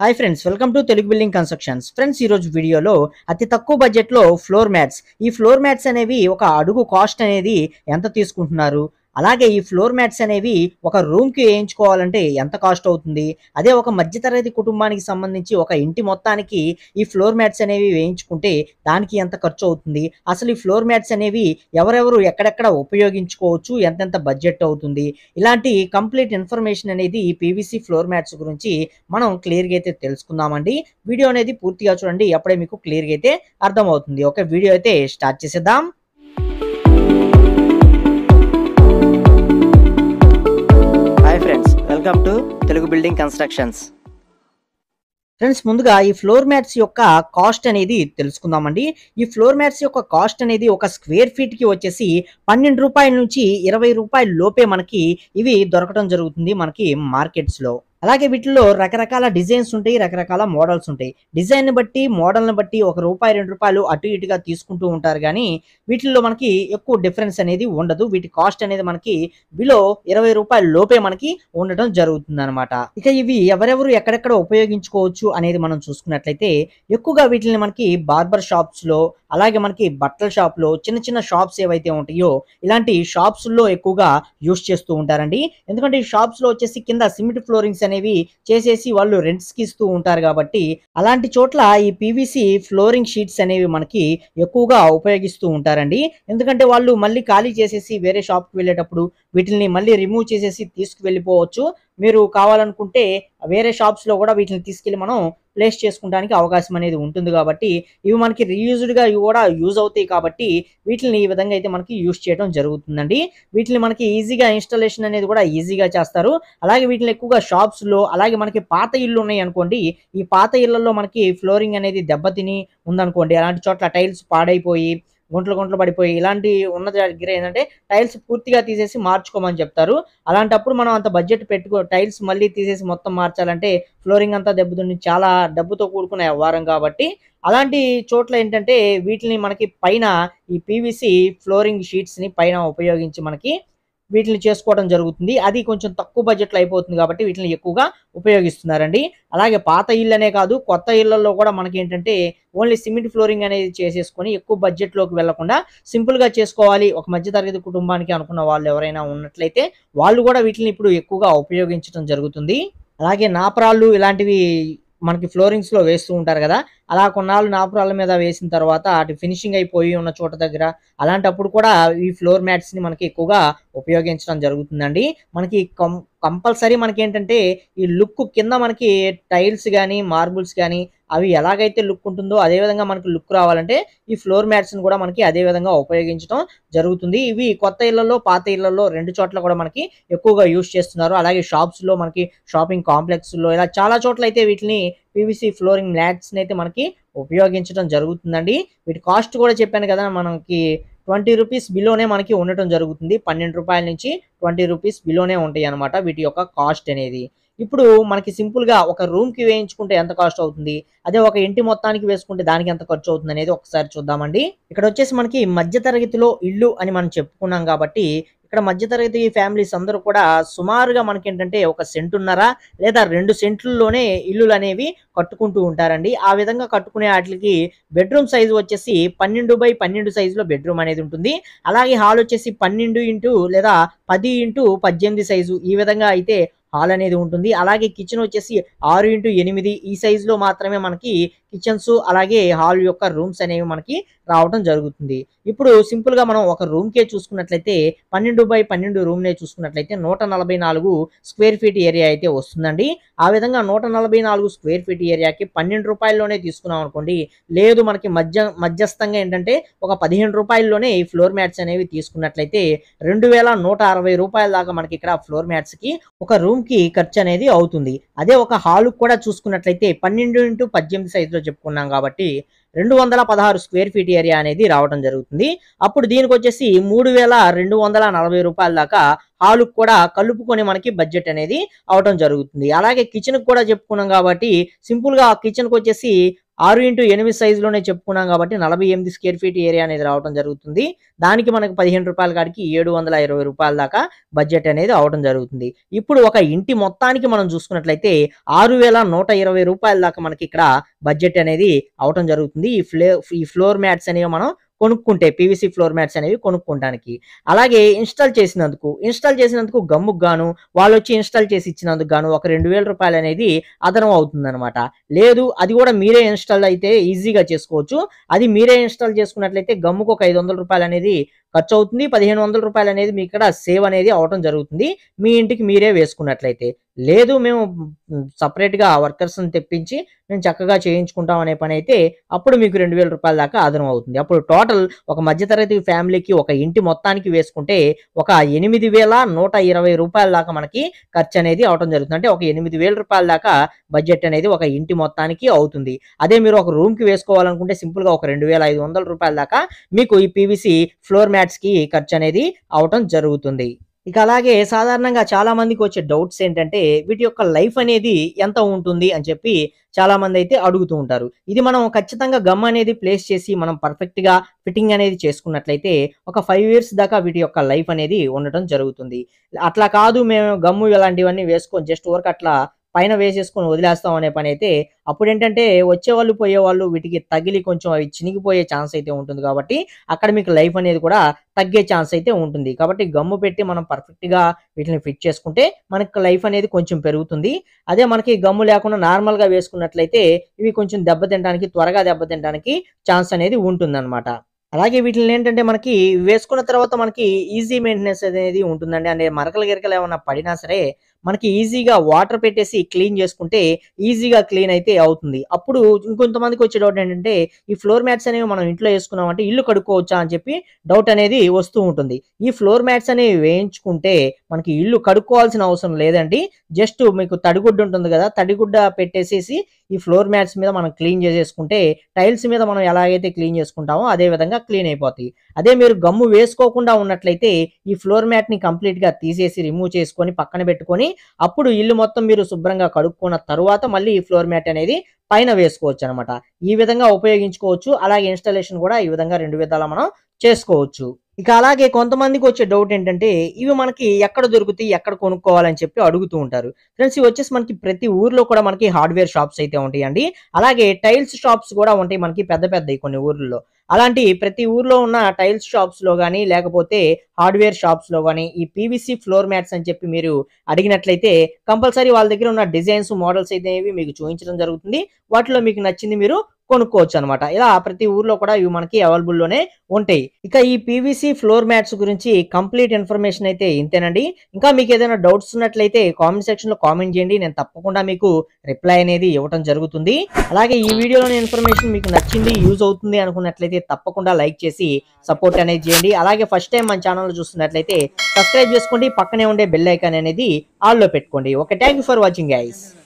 hi friends welcome to Telugu building constructions friends ఈ రోజు వీడియోలో అతి తక్కువ బడ్జెట్ లో ఫ్లోర్ మ్యాట్స్ ఈ ఫ్లోర్ మ్యాట్స్ అనేవి ఒక అడుగు కాస్ట్ అనేది ఎంత తీసుకుంటున్నారు అలాగే ఈ ఫ్లోర్ మ్యాట్స్ అనేవి ఒక రూమ్ కి వేయించుకోవాలంటే ఎంత కాస్ట్ అవుతుంది అదే ఒక మధ్యతరగతి కుటుంబానికి సంబంధించి ఒక ఇంటి మొత్తానికి ఈ ఫ్లోర్ మ్యాట్స్ అనేవి వేయించుకుంటే దానికి ఎంత ఖర్చు అవుతుంది అసలు ఈ ఫ్లోర్ మ్యాట్స్ అనేవి ఎవరెవరు ఎక్కడెక్కడ ఉపయోగించుకోవచ్చు ఎంతెంత బడ్జెట్ అవుతుంది ఇలాంటి కంప్లీట్ ఇన్ఫర్మేషన్ అనేది ఈ పీవీసీ ఫ్లోర్ మ్యాట్స్ గురించి మనం క్లియర్గా అయితే తెలుసుకుందామండి వీడియో అనేది పూర్తిగా చూడండి అప్పుడే మీకు క్లియర్గా అయితే అర్థమవుతుంది ఓకే వీడియో అయితే స్టార్ట్ చేసేద్దాం hi friends welcome to Telugu building constructions friends ముందుగా ఈ ఫ్లోర్ మ్యాట్స్ యొక్క కాస్ట్ అనేది తెలుసుకుందామండి ఈ ఫ్లోర్ మ్యాట్స్ యొక్క కాస్ట్ అనేది ఒక స్క్వేర్ ఫీట్ కి వచ్చేసి పన్నెండు రూపాయల నుంచి ఇరవై రూపాయల లోపే మనకి ఇవి దొరకడం జరుగుతుంది మనకి మార్కెట్స్ లో అలాగే వీటిలో రకరకాల డిజైన్స్ ఉంటాయి రకరకాల మోడల్స్ ఉంటాయి డిజైన్ బట్టి మోడల్ని బట్టి ఒక రూపాయి రెండు రూపాయలు అటు ఇటుగా తీసుకుంటూ ఉంటారు కానీ వీటిల్లో మనకి ఎక్కువ డిఫరెన్స్ అనేది ఉండదు వీటి కాస్ట్ అనేది మనకి బిలో ఇరవై రూపాయల లోపే మనకి ఉండటం జరుగుతుంది అనమాట ఇక ఇవి ఎవరెవరు ఎక్కడెక్కడ ఉపయోగించుకోవచ్చు అనేది మనం చూసుకున్నట్లయితే ఎక్కువగా వీటిని మనకి బార్బర్ షాప్స్ లో అలాగే మనకి బట్టల షాప్ లో చిన్న చిన్న షాప్స్ ఏవైతే ఉంటాయో ఇలాంటి షాప్స్ లో ఎక్కువగా యూస్ చేస్తూ ఉంటారండి ఎందుకంటే ఈ షాప్స్ లో వచ్చేసి కింద సిమెంట్ ఫ్లోరింగ్స్ అనేవి చేసేసి వాళ్ళు రెంట్స్ కి ఇస్తూ ఉంటారు కాబట్టి అలాంటి చోట్ల ఈ పీవీసీ ఫ్లోరింగ్ షీట్స్ అనేవి మనకి ఎక్కువగా ఉపయోగిస్తూ ఉంటారండి ఎందుకంటే వాళ్ళు మళ్ళీ ఖాళీ చేసేసి వేరే షాప్ కి వెళ్ళేటప్పుడు వీటిని మళ్ళీ రిమూవ్ చేసేసి తీసుకువెళ్ళిపోవచ్చు మీరు కావాలనుకుంటే వేరే షాప్స్ లో కూడా వీటిని తీసుకెళ్లి మనం ప్లేస్ చేసుకోవడానికి అవకాశం అనేది ఉంటుంది కాబట్టి ఇవి మనకి రీయూజ్డ్ గా కూడా యూజ్ అవుతాయి కాబట్టి వీటిని ఈ విధంగా అయితే మనకి యూజ్ చేయడం జరుగుతుందండి వీటిని మనకి ఈజీగా ఇన్స్టాలేషన్ అనేది కూడా ఈజీగా చేస్తారు అలాగే వీటిని ఎక్కువగా షాప్స్ లో అలాగే మనకి పాత ఇల్లు ఉన్నాయి అనుకోండి ఈ పాత ఇళ్లలో మనకి ఫ్లోరింగ్ అనేది దెబ్బతిని ఉందనుకోండి అలాంటి చోట్ల టైల్స్ పాడైపోయి గుంటలు గుంటలు పడిపోయి ఇలాంటి ఉన్న దగ్గర ఏంటంటే టైల్స్ పూర్తిగా తీసేసి మార్చుకోమని చెప్తారు అలాంటప్పుడు మనం అంత బడ్జెట్ పెట్టుకో టైల్స్ మళ్ళీ తీసేసి మొత్తం మార్చాలంటే ఫ్లోరింగ్ అంతా దెబ్బతిని చాలా డబ్బుతో కూడుకునే వ్యవహారం కాబట్టి అలాంటి చోట్ల ఏంటంటే వీటిని మనకి పైన ఈ పీవీసీ ఫ్లోరింగ్ షీట్స్ ని పైన ఉపయోగించి మనకి వీటిని చేసుకోవడం జరుగుతుంది అది కొంచెం తక్కువ బడ్జెట్లో అయిపోతుంది కాబట్టి వీటిని ఎక్కువగా ఉపయోగిస్తున్నారండి అలాగే పాత ఇళ్ళనే కాదు కొత్త ఇళ్లలో కూడా మనకి ఏంటంటే ఓన్లీ సిమెంట్ ఫ్లోరింగ్ అనేది చేసేసుకొని ఎక్కువ బడ్జెట్లోకి వెళ్లకుండా సింపుల్ గా చేసుకోవాలి ఒక మధ్యతరగతి కుటుంబానికి అనుకున్న వాళ్ళు ఎవరైనా ఉన్నట్లయితే వాళ్ళు కూడా వీటిని ఇప్పుడు ఎక్కువగా ఉపయోగించడం జరుగుతుంది అలాగే నాపరాళ్ళు ఇలాంటివి మనకి ఫ్లోరింగ్స్ లో వేస్తూ ఉంటారు కదా అలా కొన్నాళ్ళు నాపురాల మీద వేసిన తర్వాత అటు ఫినిషింగ్ అయిపోయి ఉన్న చోట దగ్గర అలాంటప్పుడు కూడా ఈ ఫ్లోర్ మ్యాట్స్ ని మనకి ఎక్కువగా ఉపయోగించడం జరుగుతుందండి మనకి కం కంపల్సరీ మనకి ఏంటంటే ఈ లుక్ కింద మనకి టైల్స్ కానీ మార్బుల్స్ కానీ అవి ఎలాగైతే లుక్ ఉంటుందో అదే విధంగా మనకి లుక్ రావాలంటే ఈ ఫ్లోర్ మ్యాట్స్ ని కూడా మనకి అదే విధంగా ఉపయోగించడం జరుగుతుంది ఇవి కొత్త ఇళ్లలో పాత ఇళ్లలో రెండు చోట్ల కూడా మనకి ఎక్కువగా యూస్ చేస్తున్నారు అలాగే షాప్స్ లో మనకి షాపింగ్ కాంప్లెక్స్ లో ఇలా చాలా చోట్ల అయితే వీటిని పీవీసీ ఫ్లోరింగ్ మ్యాట్స్ అయితే మనకి ఉపయోగించడం జరుగుతుందండి వీటి కాస్ట్ కూడా చెప్పాను కదా మనకి ట్వంటీ రూపీస్ బిలోనే మనకి ఉండటం జరుగుతుంది పన్నెండు రూపాయల నుంచి ట్వంటీ రూపీస్ బిలోనే ఉంటాయి అనమాట వీటి యొక్క కాస్ట్ అనేది ఇప్పుడు మనకి సింపుల్ గా ఒక రూమ్ కి వేయించుకుంటే ఎంత కాస్ట్ అవుతుంది అదే ఒక ఇంటి మొత్తానికి వేసుకుంటే దానికి ఎంత ఖర్చు అవుతుంది అనేది ఒకసారి చూద్దామండి ఇక్కడ వచ్చేసి మనకి మధ్య తరగతిలో ఇల్లు అని మనం చెప్పుకున్నాం కాబట్టి ఇక్కడ మధ్యతరగతి ఫ్యామిలీస్ అందరూ కూడా సుమారుగా మనకి ఏంటంటే ఒక సెంటున్నర లేదా రెండు సెంట్లలోనే ఇల్లులు అనేవి కట్టుకుంటూ ఉంటారండి ఆ విధంగా కట్టుకునే వాటికి బెడ్రూమ్ సైజు వచ్చేసి పన్నెండు బై పన్నెండు సైజులో బెడ్రూమ్ అనేది ఉంటుంది అలాగే హాల్ వచ్చేసి పన్నెండు ఇంటూ లేదా పది ఇంటూ పద్దెనిమిది సైజు ఈ విధంగా అయితే హాల్ అనేది ఉంటుంది అలాగే కిచెన్ వచ్చేసి ఆరు ఇంటూ ఎనిమిది ఈ సైజులో మాత్రమే మనకి కిచెన్స్ అలాగే హాల్ యొక్క రూమ్స్ అనేవి మనకి రావడం జరుగుతుంది ఇప్పుడు సింపుల్ గా మనం ఒక రూమ్ కే చూసుకున్నట్లయితే పన్నెండు బై పన్నెండు రూమ్ నే చూసుకున్నట్లయితే నూట నలభై నాలుగు స్క్వేర్ ఫీట్ ఏరియా అయితే వస్తుందండి ఆ విధంగా నూట నలభై నాలుగు స్క్వేర్ ఫీట్ ఏరియాకి పన్నెండు రూపాయల్లోనే తీసుకున్నాం అనుకోండి లేదు మనకి మధ్య మధ్యస్థంగా ఏంటంటే ఒక పదిహేను రూపాయల్లోనే ఈ ఫ్లోర్ మ్యాట్స్ అనేవి తీసుకున్నట్లయితే రెండు వేల నూట అరవై రూపాయల దాకా మనకి ఇక్కడ ఫ్లోర్ మ్యాట్స్ కి ఒక రూమ్ కి ఖర్చు అనేది అవుతుంది అదే ఒక హాల్ కూడా చూసుకున్నట్లయితే పన్నెండు ఇంటూ పద్దెనిమిది సైజులో చెప్పుకున్నాం కాబట్టి రెండు వందల పదహారు స్క్వేర్ ఫీట్ ఏరియా అనేది రావడం జరుగుతుంది అప్పుడు దీనికి వచ్చేసి మూడు వేల రెండు వందల నలభై రూపాయల దాకా హాల్ కూడా కలుపుకొని మనకి బడ్జెట్ అనేది అవడం జరుగుతుంది అలాగే కిచెన్ కూడా చెప్పుకున్నాం కాబట్టి సింపుల్ గా కిచెన్ కి వచ్చేసి ఆరు ఇంటూ ఎనిమిది సైజులోనే చెప్పుకున్నాం కాబట్టి నలభై ఎనిమిది స్క్వేర్ ఫీట్ ఏరియా అనేది రావడం జరుగుతుంది దానికి మనకు పదిహేను రూపాయల కాడికి ఏడు వందల ఇరవై రూపాయల దాకా బడ్జెట్ అనేది అవడం జరుగుతుంది ఇప్పుడు ఒక ఇంటి మొత్తానికి మనం చూసుకున్నట్లయితే ఆరు వేల నూట ఇరవై రూపాయల దాకా మనకి ఇక్కడ బడ్జెట్ అనేది అవటం జరుగుతుంది ఈ ఫ్లే ఈ ఫ్లోర్ మ్యాట్స్ అనేవి మనం కొనుక్కుంటే పీవీసీ ఫ్లోర్ మ్యాట్స్ అనేవి కొనుక్కోవడానికి అలాగే ఇన్స్టాల్ చేసినందుకు ఇన్స్టాల్ చేసినందుకు గమ్ముకు గాను వాళ్ళు వచ్చి ఇన్స్టాల్ చేసి ఇచ్చినందుకు గాను ఒక రెండు వేల రూపాయలు అనేది అదనం అవుతుంది లేదు అది కూడా మీరే ఇన్స్టాల్ అయితే ఈజీగా చేసుకోవచ్చు అది మీరే ఇన్స్టాల్ చేసుకున్నట్లయితే గమ్ముకు ఒక ఐదు వందల రూపాయలు అనేది ఖర్చు అవుతుంది పదిహేను వందల రూపాయలు అనేది మీ ఇక్కడ సేవ్ అనేది అవటం జరుగుతుంది మీ ఇంటికి మీరే వేసుకున్నట్లయితే లేదు మేము సపరేట్గా వర్కర్స్ని తెప్పించి మేము చక్కగా చేయించుకుంటాం అనే పని అయితే అప్పుడు మీకు రెండు వేల రూపాయల దాకా అదనం అవుతుంది అప్పుడు టోటల్ ఒక మధ్యతరగతి ఫ్యామిలీకి ఒక ఇంటి మొత్తానికి వేసుకుంటే ఒక ఎనిమిది వేల నూట ఇరవై రూపాయల దాకా మనకి ఖర్చు అనేది అవటం జరుగుతుంది అంటే ఒక ఎనిమిది వేల రూపాయల దాకా బడ్జెట్ అనేది ఒక ఇంటి మొత్తానికి అవుతుంది అదే మీరు ఒక రూమ్ కి వేసుకోవాలనుకుంటే సింపుల్ గా ఒక రెండు వేల ఐదు వందల రూపాయల దాకా మీకు ఈ పీవీసీ ఫ్లోర్ మ్యాట్స్ కి ఖర్చు అనేది అవటం జరుగుతుంది ఇక అలాగే సాధారణంగా చాలా మందికి వచ్చే డౌట్స్ ఏంటంటే వీటి యొక్క లైఫ్ అనేది ఎంత ఉంటుంది అని చెప్పి చాలా మంది అయితే అడుగుతూ ఉంటారు ఇది మనం ఖచ్చితంగా గమ్ అనేది ప్లేస్ చేసి మనం పర్ఫెక్ట్ గా ఫిట్టింగ్ అనేది చేసుకున్నట్లయితే ఒక ఫైవ్ ఇయర్స్ దాకా వీటి యొక్క లైఫ్ అనేది ఉండటం జరుగుతుంది అట్లా కాదు మేము గమ్ము ఇలాంటివన్నీ వేసుకొని జస్ట్ వర్క్ అట్లా పైన వేసేసుకొని వదిలేస్తాం అనే పని అయితే అప్పుడు ఏంటంటే వచ్చేవాళ్ళు పోయేవాళ్ళు వీటికి తగిలి కొంచెం అవి చినిగిపోయే ఛాన్స్ అయితే ఉంటుంది కాబట్టి అక్కడ మీకు లైఫ్ అనేది కూడా తగ్గే ఛాన్స్ అయితే ఉంటుంది కాబట్టి గమ్ము పెట్టి మనం పర్ఫెక్ట్ గా వీటిని ఫిట్ చేసుకుంటే మనకి లైఫ్ అనేది కొంచెం పెరుగుతుంది అదే మనకి గమ్ము లేకుండా నార్మల్ గా వేసుకున్నట్లయితే ఇవి కొంచెం దెబ్బతినడానికి త్వరగా దెబ్బతినడానికి ఛాన్స్ అనేది ఉంటుంది అలాగే వీటిని ఏంటంటే మనకి వేసుకున్న తర్వాత మనకి ఈజీ మెయింటెనెన్స్ అనేది ఉంటుందండి అంటే మరకలు గిరకలు ఏమన్నా పడినా సరే మనకి ఈజీగా వాటర్ పెట్టేసి క్లీన్ చేసుకుంటే ఈజీగా క్లీన్ అయితే అవుతుంది అప్పుడు ఇంకొంతమందికి వచ్చే డౌట్ ఏంటంటే ఈ ఫ్లోర్ మ్యాట్స్ అనేవి మనం ఇంట్లో వేసుకున్నామంటే ఇల్లు కడుక్కోవచ్చా అని చెప్పి డౌట్ అనేది వస్తూ ఉంటుంది ఈ ఫ్లోర్ మ్యాట్స్ అనేవి వేయించుకుంటే మనకి ఇల్లు కడుక్కోవాల్సిన అవసరం లేదండి జస్ట్ మీకు తడిగుడ్డ ఉంటుంది కదా తడిగుడ్డ పెట్టేసేసి ఈ ఫ్లోర్ మ్యాట్స్ మీద మనం క్లీన్ చేసేసుకుంటే టైల్స్ మీద మనం ఎలాగైతే క్లీన్ చేసుకుంటామో అదే విధంగా క్లీన్ అయిపోతాయి అదే మీరు గమ్ము వేసుకోకుండా ఉన్నట్లయితే ఈ ఫ్లోర్ మ్యాట్ ని కంప్లీట్ గా తీసేసి రిమూవ్ చేసుకొని పక్కన పెట్టుకొని అప్పుడు ఇల్లు మొత్తం మీరు శుభ్రంగా కడుక్కున్న తరువాత మళ్ళీ ఈ ఫ్లోర్ మ్యాట్ అనేది పైన వేసుకోవచ్చు అనమాట ఈ విధంగా ఉపయోగించుకోవచ్చు అలాగే ఇన్స్టాలేషన్ కూడా ఈ విధంగా రెండు విధాలా మనం చేసుకోవచ్చు ఇక అలాగే కొంతమందికి వచ్చే డౌట్ ఏంటంటే ఇవి మనకి ఎక్కడ దొరుకుతాయి ఎక్కడ కొనుక్కోవాలని చెప్పి అడుగుతూ ఉంటారు ఫ్రెండ్స్ ఇవి వచ్చేసి మనకి ప్రతి ఊర్లో కూడా మనకి హార్డ్వేర్ షాప్స్ అయితే ఉంటాయండి అలాగే టైల్స్ షాప్స్ కూడా ఉంటాయి మనకి పెద్ద పెద్దవి కొన్ని ఊర్లలో అలాంటి ప్రతి ఊర్లో ఉన్న టైల్స్ షాప్స్ లో కానీ లేకపోతే హార్డ్వేర్ షాప్స్ లో కానీ ఈ పీవీసీ ఫ్లోర్ మ్యాట్స్ అని చెప్పి మీరు అడిగినట్లయితే కంపల్సరీ వాళ్ళ దగ్గర ఉన్న డిజైన్స్ మోడల్స్ అయితే మీకు చూపించడం జరుగుతుంది వాటిలో మీకు నచ్చింది మీరు కొనుక్కోవచ్చు అనమాట ఇలా ప్రతి ఊర్లో కూడా ఇవి మనకి అవైలబుల్ లోనే ఉంటాయి ఇక ఈ పీవీసీ ఫ్లోర్ మ్యాట్స్ గురించి కంప్లీట్ ఇన్ఫర్మేషన్ అయితే ఇంతేనండి ఇంకా మీకు ఏదైనా డౌట్స్ ఉన్నట్లయితే కామెంట్ సెక్షన్ లో కామెంట్ చేయండి నేను తప్పకుండా మీకు రిప్లై అనేది ఇవ్వడం జరుగుతుంది అలాగే ఈ వీడియోలోని ఇన్ఫర్మేషన్ మీకు నచ్చింది యూజ్ అవుతుంది అనుకున్నట్లయితే తప్పకుండా లైక్ చేసి సపోర్ట్ అనేది చేయండి అలాగే ఫస్ట్ టైం మన ఛానల్ చూస్తున్నట్లయితే సబ్స్క్రైబ్ చేసుకోండి పక్కనే ఉండే బెల్ ఐకాన్ అనేది ఆల్లో పెట్టుకోండి okay thank for watching guys